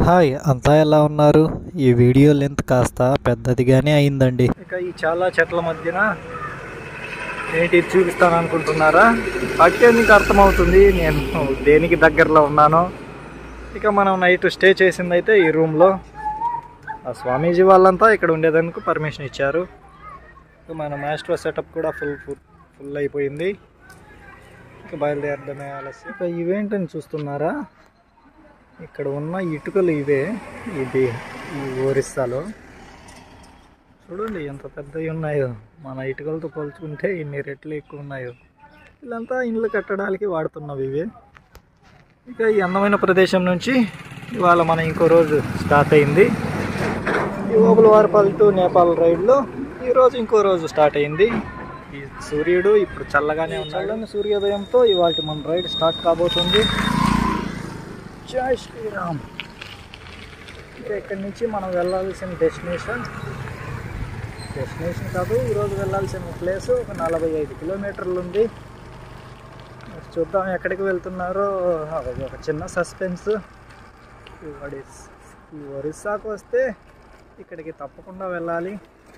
Hi అంతా ఎలా ఉన్నారు ఈ వీడియో లెంత్ కాస్త పెద్దదిగానే అయిందండి ఇక ఈ చాలా చెట్ల మధ్యన ఏంటి ఇది చూపిస్తాను అనుకుంటున్నారా అట్టే మీకు అర్థమవుతుంది నేను దేనికి దగ్గరలో ఉన్నాను ఇక మనం నైట్ స్టే చేసింది అయితే ఈ రూమ్లో ఆ స్వామీజీ వాళ్ళంతా ఇక్కడ ఉండేందుకు పర్మిషన్ ఇచ్చారు ఇక మన మాస్టర్ సెటప్ కూడా ఫుల్ ఫుల్ ఫుల్ అయిపోయింది ఇక బయలుదేరడమే ఆలస్యం ఇక ఇవేంటని చూస్తున్నారా ఇక్కడ ఉన్న ఇటుకలు ఇవే ఇది ఈ ఒరిస్సాలో చూడండి ఎంత పెద్దవి ఉన్నాయో మన ఇటుకలతో పోల్చుకుంటే ఇన్ని రెట్లు ఎక్కువ ఉన్నాయో వీళ్ళంతా ఇండ్లు కట్టడానికి వాడుతున్నవి ఇవి ఇక ఈ అందమైన ప్రదేశం నుంచి ఇవాళ మన ఇంకో రోజు స్టార్ట్ అయింది ఈ ఓబులవారపల్ టు నేపాల్ రైడ్లో ఈరోజు ఇంకో రోజు స్టార్ట్ అయింది ఈ సూర్యుడు ఇప్పుడు చల్లగానే ఉన్నాడు చల్లని సూర్యోదయంతో ఇవాళ మన రైడ్ స్టార్ట్ కాబోతుంది జై శ్రీరామ్ ఇంకా ఇక్కడి నుంచి మనం వెళ్ళాల్సిన డెస్టినేషన్ డెస్టినేషన్ కాదు ఈరోజు వెళ్ళాల్సిన ప్లేస్ ఒక నలభై ఐదు కిలోమీటర్లు ఉంది మరి చూద్దాం ఎక్కడికి వెళ్తున్నారో అది ఒక చిన్న సస్పెన్స్ ఈ ఒడిస్ ఈ ఒరిస్సాకు వస్తే ఇక్కడికి తప్పకుండా వెళ్ళాలి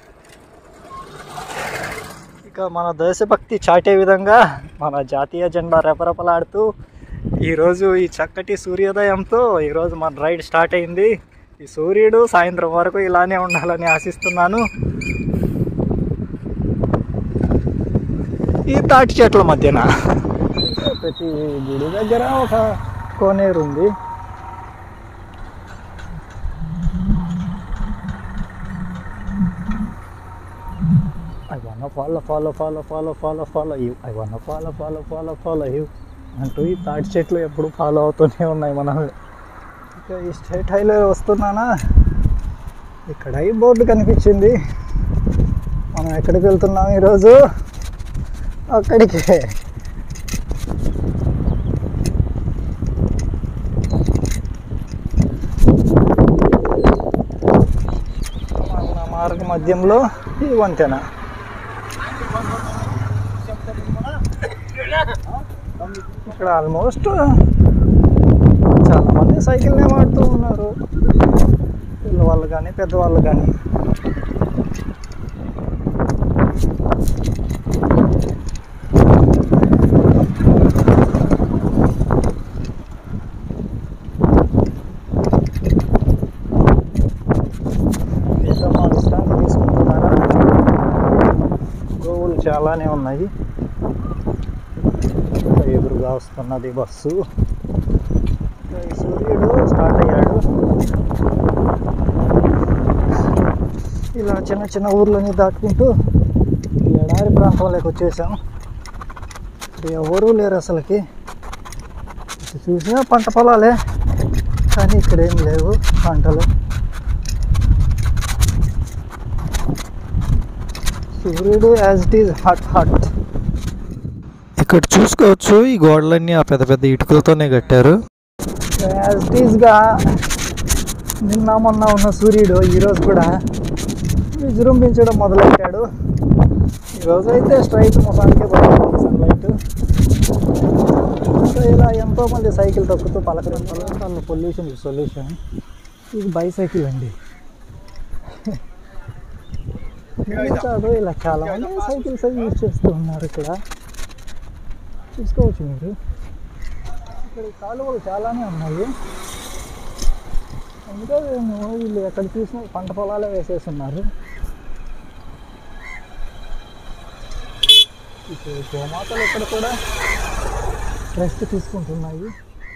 ఇక మన దేశభక్తి చాటే విధంగా మన జాతీయ జెండా రెపరెపలాడుతూ ఈరోజు ఈ చక్కటి సూర్యోదయంతో ఈరోజు మన రైడ్ స్టార్ట్ అయింది ఈ సూర్యుడు సాయంత్రం వరకు ఇలానే ఉండాలని ఆశిస్తున్నాను ఈ తాటి చెట్ల మధ్యన ప్రతి గుడి దగ్గర ఒక కోనేరు ఉంది I want follow follow follow follow follow follow you I want follow follow follow follow you అంటూ ఈ తాటి చెట్లు ఎప్పుడు ఫాలో అవుతూనే ఉన్నాయి మనం ఇక ఈ స్టేట్ హైలో వస్తున్నానా ఇక్కడ ఈ బోర్డు కనిపించింది మనం ఎక్కడికి వెళ్తున్నాం ఈరోజు అక్కడికి మన మార్గ మధ్యంలో ఈ వంతెన ఇక్కడ ఆల్మోస్ట్ చాలా మంది సైకిల్నే వాడుతూ ఉన్నారు పిల్లవాళ్ళు కానీ పెద్దవాళ్ళు కానీ ఏదమ్మా విశ్రాంతి తీసుకుంటున్నారా గోవులు చాలానే ఉన్నాయి ఇంకా ఎదురుగా వస్తున్నది బస్సు ఇంకా ఈ సూర్యుడు స్టార్ట్ అయ్యాడు ఇలా చిన్న చిన్న ఊర్లని దాటుకుంటూ ఈ ఎడారి ప్రాంతంలోకి వచ్చేసాం ఇక్కడ ఎవరూ లేరు అసలుకి ఇటు చూసినా పంట పొలాలే కానీ ఇక్కడ ఏం లేవు పంటలు సూర్యుడు as it is hot hot ఇక్కడ చూసుకోవచ్చు ఈ గోడలన్నీ ఆ పెద్ద పెద్ద ఇటుకలతోనే కట్టారు యాజ్ ఇట్ ఈజ్గా నిన్న మొన్న ఉన్న సూర్యుడు ఈరోజు కూడా విజృంభించడం మొదలెట్టాడు ఈరోజు అయితే స్ట్రైట్ మొహానికే పడుతుంది సన్లైట్ ఇంకా ఇలా ఎంతోమంది సైకిల్ తొక్కుతూ పలకరించాలి వాళ్ళు పొల్యూషన్ సొల్యూషన్ ఇది బైసైకిల్ అండి ఇది కాదు ఇలా చాలా మంది సైకిల్స్ అవి యూజ్ చేస్తూ ఉన్నారు ఇక్కడ చూసుకోవచ్చు మీరు ఇక్కడ ఈ కాలువలు చాలానే ఉన్నాయి అందుకే నేను వీళ్ళు ఎక్కడ చూసినా పంట పొలాలే వేసేసి ఉన్నారు ఇప్పుడు గోమాతలు ఇక్కడ కూడా రెస్ట్ తీసుకుంటున్నాయి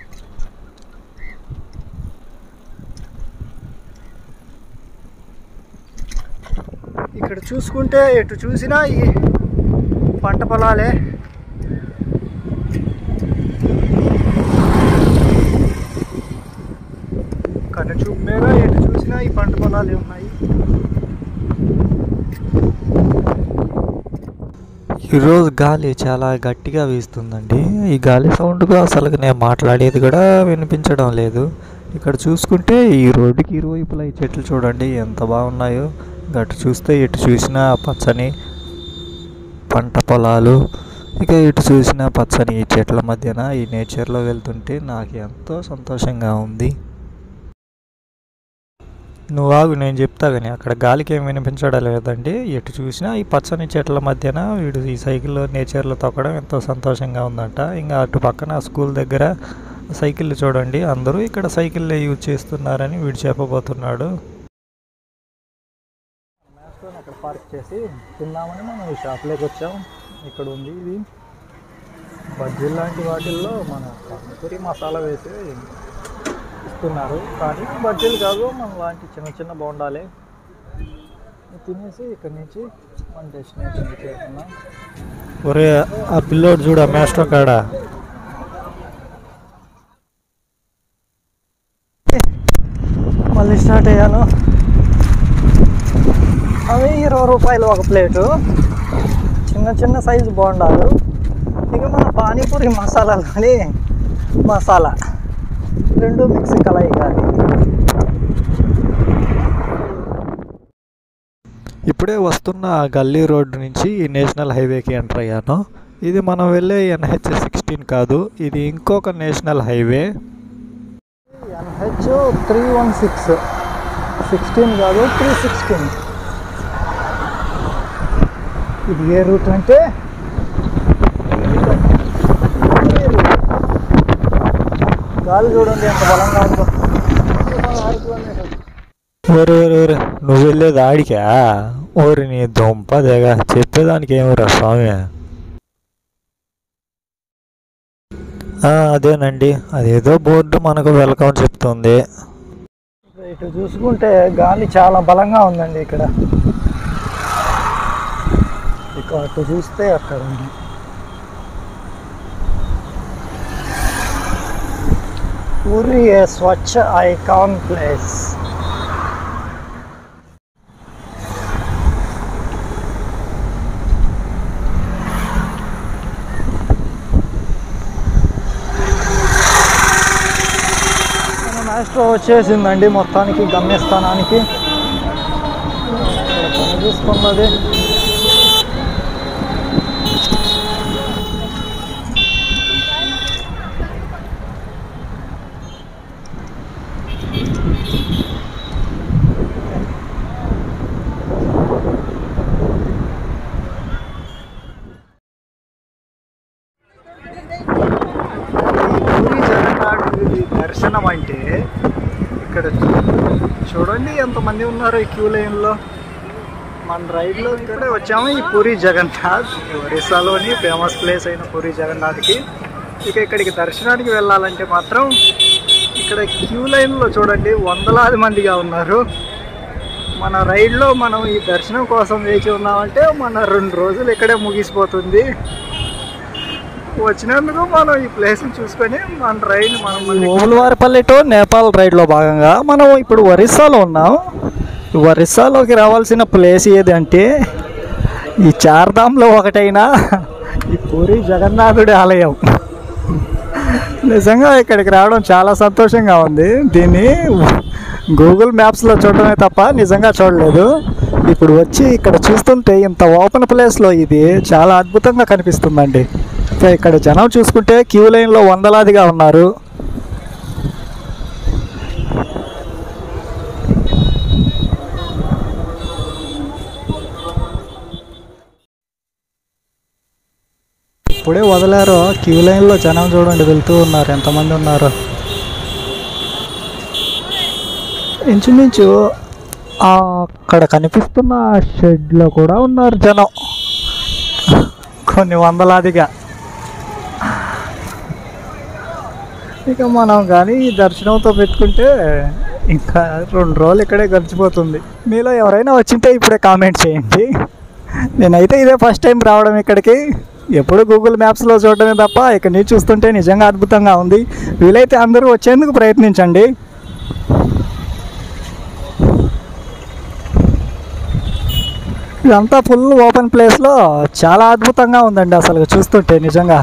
ఇక్కడ చూసుకుంటే ఎటు చూసినా ఈ పంట పొలాలే కన్ను చూపు మీద ఎటు చూసినా ఈ పంట పొలాలే ఉన్నాయి ఈరోజు గాలి చాలా గట్టిగా వీస్తుందండి ఈ గాలి సౌండ్కు అసలు నేను మాట్లాడేది కూడా వినిపించడం లేదు ఇక్కడ చూసుకుంటే ఈ రోడ్డుకి ఇరువైపులా ఈ చెట్లు చూడండి ఎంత బాగున్నాయో గట్టు చూస్తే ఎటు చూసినా పచ్చని పంట పొలాలు ఇక ఇటు చూసినా పచ్చని ఈ చెట్ల మధ్యన ఈ నేచర్లో వెళ్తుంటే నాకు ఎంతో సంతోషంగా ఉంది నువ్వు ఆగు నేను చెప్తా కానీ అక్కడ గాలికి ఏం వినిపించడం లేదండి ఎటు చూసినా ఈ పచ్చని చెట్ల మధ్యన వీడు ఈ సైకిల్లో నేచర్లో తొక్కడం ఎంతో సంతోషంగా ఉందంట ఇంకా అటు పక్కన స్కూల్ దగ్గర సైకిళ్ళు చూడండి అందరూ ఇక్కడ సైకిళ్ళే యూజ్ చేస్తున్నారని వీడు చెప్పబోతున్నాడు అక్కడ పార్క్ చేసి తిందామని మనం ఈ షాప్లోకి వచ్చాం ఇక్కడ ఉంది ఇది బజ్జీలు లాంటి వాటిల్లో మన పానీపూరి మసాలా వేసి ఇస్తున్నారు కానీ బజ్జీలు కాదు మన లాంటి చిన్న చిన్న బోండాలే ఇది తినేసి ఇక్కడి నుంచి మన డెస్టినేషన్ చేస్తున్నాం ఒరే ఆ పిల్లోడు చూడ మేస్టర్ కాడ మళ్ళీ స్టార్ట్ అయ్యాను అవి ఇరవై రూపాయలు ఒక ప్లేటు చిన్న చిన్న సైజు బోండాలు ఇక మన పానీపూరి మసాలాలోని మసాలా రెండు మిక్సీ కలయి కానీ ఇప్పుడే వస్తున్న ఆ గల్లీ రోడ్డు నుంచి ఈ నేషనల్ హైవేకి ఎంటర్ అయ్యాను ఇది మనం వెళ్ళే ఎన్హెచ్ సిక్స్టీన్ కాదు ఇది ఇంకొక national highway NH three one six sixteen కాదు త్రీ సిక్స్టీన్ ఇది ఏ రూట్ అంటే గాలి చూడండి ఎంత బలంగా ఉందో ఓరే ఓరే ఓరే నువ్వు వెళ్ళేది ఆడికా ఓరి నీ దుంప దేగ చెప్పేదానికి ఏమిరా స్వామి ఆ, అదేనండి అదేదో బోర్డు మనకు వెల్కమ్ చెప్తుంది ఇటు చూసుకుంటే గాలి చాలా బలంగా ఉందండి ఇక్కడ ఇక అటు చూస్తే అక్కడ ఉంది Puri a Swachh icon place మన మాస్టర్ వచ్చేసిందండి మొత్తానికి గమ్యస్థానానికి ఇక్కడ కనిపిస్తున్నది పూరి జగన్నాథుడి దర్శనం అంటే ఇక్కడ చూడండి ఎంతమంది ఉన్నారు ఈ క్యూ లైన్లో మన రైడ్లో ఇక్కడే వచ్చాము ఈ పూరి జగన్నాథ్ ఒరిస్సాలోని ఫేమస్ ప్లేస్ అయిన పూరి జగన్నాథ్కి ఇక ఇక్కడికి దర్శనానికి వెళ్ళాలంటే మాత్రం ఇక్కడ క్యూ లైన్లో చూడండి వందలాది మందిగా ఉన్నారు మన రైడ్లో మనం ఈ దర్శనం కోసం వేచి ఉన్నామంటే మన రెండు రోజులు ఇక్కడే ముగిసిపోతుంది వచ్చినందుకు మనం ఈ ప్లేస్ చూసుకొని మన రైడ్ మనం ఓములవారిపల్లి టు నేపాల్ రైడ్లో భాగంగా మనం ఇప్పుడు ఒరిస్సాలో ఉన్నాం ఈ ఒరిస్సాలోకి రావాల్సిన ప్లేస్ ఏది అంటే ఈ చార్ధామ్లో ఒకటైన ఈ పూరి జగన్నాథుడి ఆలయం నిజంగా ఇక్కడికి రావడం చాలా సంతోషంగా ఉంది దీన్ని గూగుల్ మ్యాప్స్లో చూడడమే తప్ప నిజంగా చూడలేదు ఇప్పుడు వచ్చి ఇక్కడ చూస్తుంటే ఇంత ఓపెన్ ప్లేస్లో ఇది చాలా అద్భుతంగా కనిపిస్తుందండి సో ఇక్కడ జనం చూసుకుంటే క్యూ లైన్లో వందలాదిగా ఉన్నారు ఇప్పుడే వదిలారు క్యూ లైన్లో జనం చూడండి వెళ్తూ ఉన్నారు ఎంతమంది ఉన్నారు ఇంచుమించు ఆ అక్కడ కనిపిస్తున్న షెడ్లో కూడా ఉన్నారు జనం కొన్ని వందలాదిగా ఇక మనం కానీ ఈ దర్శనంతో పెట్టుకుంటే ఇంకా రెండు రోజులు ఇక్కడే గడిచిపోతుంది మీలో ఎవరైనా వచ్చింటే ఇప్పుడే కామెంట్ చేయండి నేనైతే ఇదే ఫస్ట్ టైం రావడం ఇక్కడికి ఎప్పుడు గూగుల్ మ్యాప్స్లో చూడడమే తప్ప ఇక్కడ నుంచి చూస్తుంటే నిజంగా అద్భుతంగా ఉంది వీలైతే అందరూ వచ్చేందుకు ప్రయత్నించండి ఇదంతా ఫుల్ ఓపెన్ ప్లేస్లో చాలా అద్భుతంగా ఉందండి అసలు చూస్తుంటే నిజంగా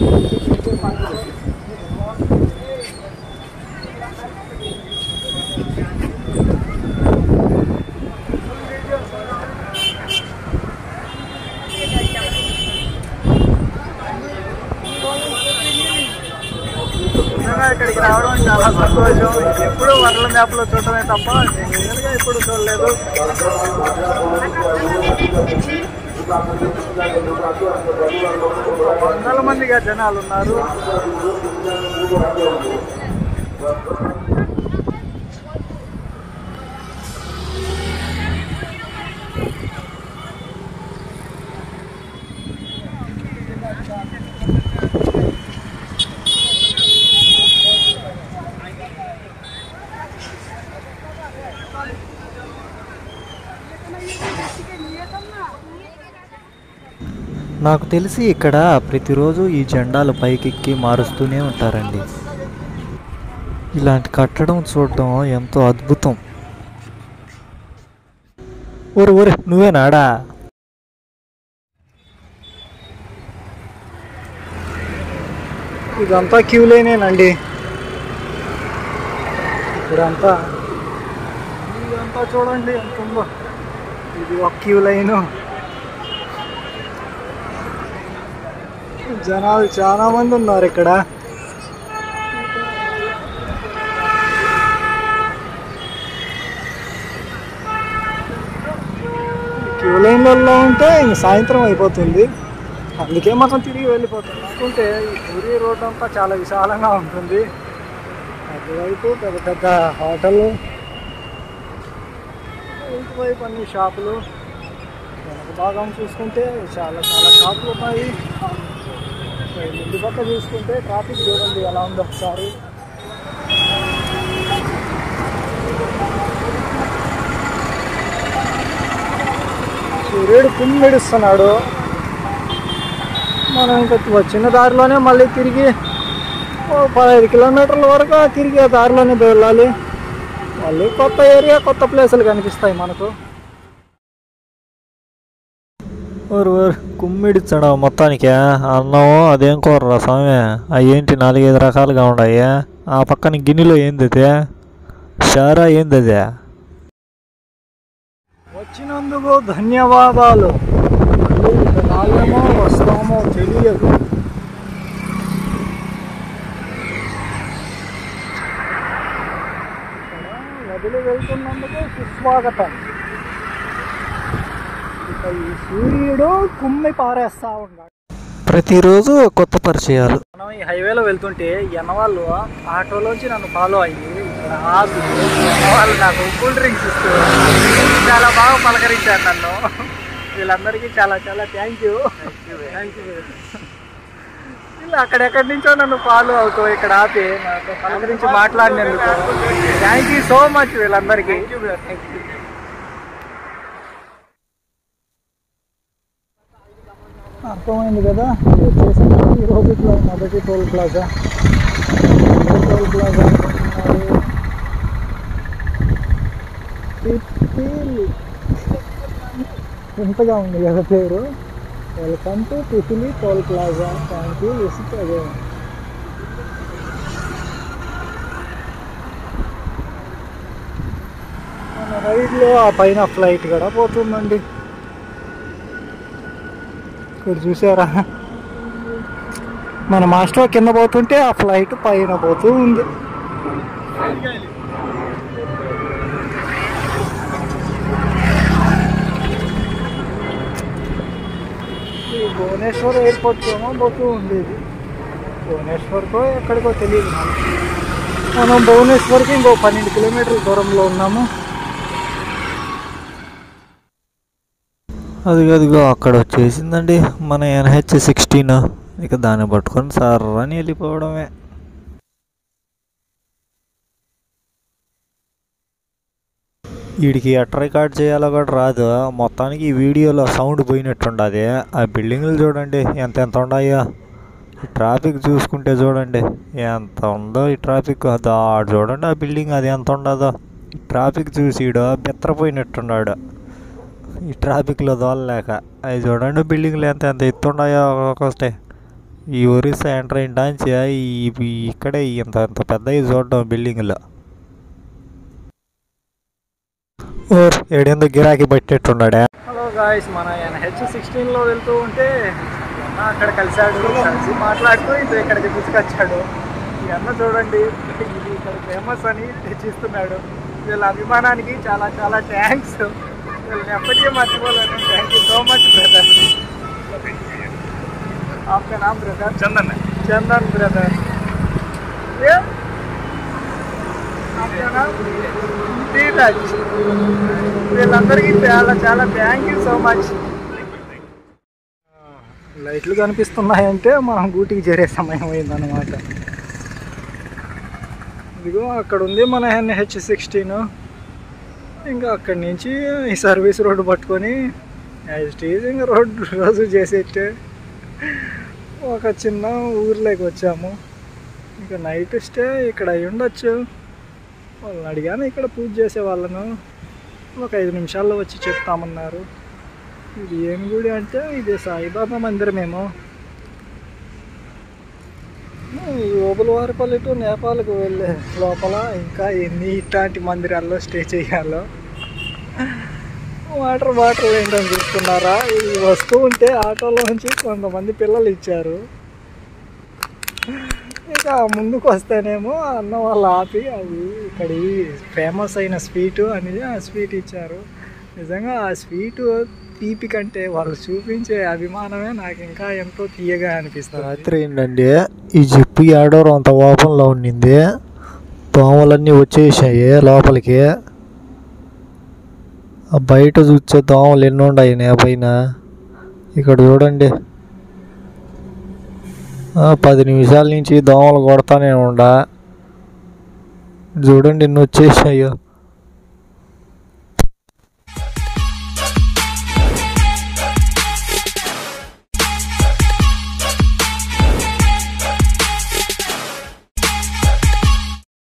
నిజంగా ఇక్కడికి రావడం చాలా సంతోషం ఎప్పుడు వరల మ్యాప్లో చూడటమే తప్ప నేను రియల్గా ఎప్పుడు చూడలేదు వందల మందిగా జనాలు ఉన్నారు నాకు తెలిసి ఇక్కడ ప్రతిరోజు ఈ జెండాలు పైకెక్కి మారుస్తూనే ఉంటారండి ఇలాంటి కట్టడం చూడటం ఎంతో అద్భుతం ఊరు ఊరు నువ్వేనాడా ఇదంతా క్యూ లైనేనండి ఇప్పుడంతా ఇదంతా చూడండి ఎంత ఉందో ఇది ఒక క్యూ లైను జనాలు చాలా మంది ఉన్నారు ఇక్కడ క్యూ లైన్లలో ఉంటే ఇంక సాయంత్రం అయిపోతుంది అందుకే మనం తిరిగి వెళ్ళిపోతాం అనుకుంటే ఈ పూరి రోడ్ అంతా చాలా విశాలంగా ఉంటుంది అటువైపు పెద్ద పెద్ద హోటళ్ళు ఇటువైపు అన్ని షాపులు వెనక భాగం చూసుకుంటే చాలా చాలా షాపులు ఉన్నాయి ముందు పక్క చూసుకుంటే ట్రాఫిక్ చూడండి ఎలా ఉందో ఒకసారి సూర్యుడు కుమ్మిడుస్తున్నాడు మనం ఇంకా వచ్చిన దారిలోనే మళ్ళీ తిరిగి ఓ పదహైదు కిలోమీటర్ల వరకు తిరిగి ఆ దారిలోనే వెళ్ళాలి మళ్ళీ కొత్త ఏరియా కొత్త ప్లేసులు కనిపిస్తాయి మనకు ఊరు ఊరు కుమ్మిడిచ్చాడు మొత్తానికి అన్నం అదేం కూర స్వామి అవేంటి నాలుగైదు రకాలుగా ఉన్నాయి ఆ పక్కన గిన్నెలో ఏంది అది షారా ఏంది అది వచ్చినందుకు ధన్యవాదాలు రాలేమో వస్తామో తెలియదు వదిలి వెళ్తున్నందుకు సుస్వాగతం ఇక ఈ సూర్యుడు కుమ్మి పారేస్తా ఉన్నాడు ప్రతిరోజు కొత్త పరిచయాలు మనం ఈ హైవేలో వెళ్తుంటే ఎన్నవాళ్ళు ఆటోలోంచి నన్ను ఫాలో అయ్యి ఇక్కడ ఆపి ఎన్నవాళ్ళు నాకు కూల్ డ్రింక్స్ ఇస్తూ చాలా బాగా పలకరించారు నన్ను వీళ్ళందరికీ చాలా చాలా థ్యాంక్ యూ థ్యాంక్ యూ వీళ్ళు అక్కడెక్కడి నుంచో నన్ను ఫాలో అవుతూ ఇక్కడ ఆపి నాకు పలకరించి మాట్లాడినందుకు థ్యాంక్ యూ సో మచ్ వీళ్ళందరికీ అర్థమైంది కదా ఇది వచ్చేసి ఈ రోజు ఇట్లా మొదటి టోల్ ప్లాజా మొదటి టోల్ ప్లాజా అంటున్నారు. పిపిలి వింతగా ఉంది కదా పేరు welcome to Pipili toll plaza thank you visit అదే మన రైడ్లో ఆ పైన ఫ్లైట్ కూడా పోతుందండి ఇక్కడ చూసారా మన మాస్టర్ కింద పోతుంటే ఆ ఫ్లైట్ పైన పోతూ ఉంది ఈ భువనేశ్వర్ ఎయిర్పోర్ట్ ఏమో పోతూ ఉండేది భువనేశ్వర్కో ఎక్కడికో తెలియదు మనకి మనం భువనేశ్వర్కి ఇంకో పన్నెండు కిలోమీటర్ల దూరంలో ఉన్నాము అది అదిగో అక్కడ వచ్చేసిందండి మన ఎన్హెచ్ సిక్స్టీన్ ఇక దాన్ని పట్టుకొని సార్ అని వెళ్ళిపోవడమే వీడికి ఎట్ట రికార్డ్ చేయాలో కూడా రాదు మొత్తానికి ఈ వీడియోలో సౌండ్ పోయినట్టుండదు ఆ బిల్డింగ్లు చూడండి ఎంత ఎంత ఉన్నాయో ఈ ట్రాఫిక్ చూసుకుంటే చూడండి ఎంత ఉందో ఈ ట్రాఫిక్ అదో ఆడు చూడండి ఆ బిల్డింగ్ అది ఎంత ఉండదో ఈ ట్రాఫిక్ చూసిడు బెత్తరపోయినట్టున్నాడు ఈ ట్రాఫిక్లో దోలలేక అవి చూడండి బిల్డింగ్లు ఎంత ఎంత ఎత్తుండాయో ఒక్కొక్కటి ఈ ఒరిస్సా ఎంటర్ అయింటాంచి ఈ ఇక్కడే ఇంత ఇంత పెద్ద చూడడం బిల్డింగ్లో ఓర్ ఏడేందో గిరాకీ పట్టేట్టున్నాడా హలో గాయస్ మన ఆయన హెచ్ సిక్స్టీన్లో వెళ్తూ ఉంటే అన్న అక్కడ కలిశాడు కలిసి మాట్లాడుతూ ఇది ఇక్కడికి తీసుకొచ్చాడు ఈ అన్న చూడండి ఇది ఇక్కడ ఫేమస్ అని తెచ్చిస్తున్నాడు వీళ్ళ అభిమానానికి చాలా చాలా థ్యాంక్స్ వీళ్ళని ఎప్పటికీ మర్చిపోలేను thank you so much brother आपका नाम ब्रदर चंदन है चंदन ब्रदर ये आपका नाम ధీరజ్ వీళ్ళందరికీ చాలా చాలా థ్యాంక్ యూ సో మచ్ లైట్లు కనిపిస్తున్నాయంటే మనం గూటికి చేరే సమయం అయిందన్నమాట ఇదిగో అక్కడ ఉంది మన ఎన్హెచ్ సిక్స్టీన్ ఇంకా అక్కడి నుంచి ఈ సర్వీస్ రోడ్డు పట్టుకొని స్టేజ్ ఇంకా రోడ్డు రోజు చేసేట్టే ఒక చిన్న ఊర్లోకి వచ్చాము ఇంకా నైట్ స్టే ఇక్కడ అయి ఉండొచ్చు వాళ్ళని అడిగాను ఇక్కడ పూజ చేసే వాళ్ళను ఒక ఐదు నిమిషాల్లో వచ్చి చెప్తామన్నారు ఇది ఏం గుడి అంటే ఇది సాయిబాబా మందిరమేమో ఈ ఓబులవారిపల్లి టు నేపాల్కు వెళ్ళే లోపల ఇంకా ఎన్ని ఇట్లాంటి మందిరాల్లో స్టే చేయాలో వాటర్ బాటిల్ ఏంటని చూస్తున్నారా ఇది వస్తూ ఉంటే ఆటోలోంచి కొంతమంది పిల్లలు ఇచ్చారు ఇక ముందుకు వస్తేనేమో అన్న వాళ్ళు ఆపి అది ఇక్కడ ఫేమస్ అయిన స్వీట్ అనేది ఆ స్వీట్ ఇచ్చారు నిజంగా ఆ స్వీట్ తీపి కంటే వాళ్ళు చూపించే అభిమానమే నాకు ఇంకా ఎంతో తీయగా అనిపిస్తుంది రాత్రి ఏంటండి ఈ జిప్పు ఏడోరు అంత ఓపెన్లో ఉండింది దోమలన్నీ వచ్చేసాయి లోపలికి ఆ బయట చూసే దోమలు ఎన్ని ఉన్నాయి నా పైన ఇక్కడ చూడండి ఆ, పది నిమిషాల నుంచి దోమలు కొడతానే ఉండా చూడండి ఎన్ని వచ్చేసాయో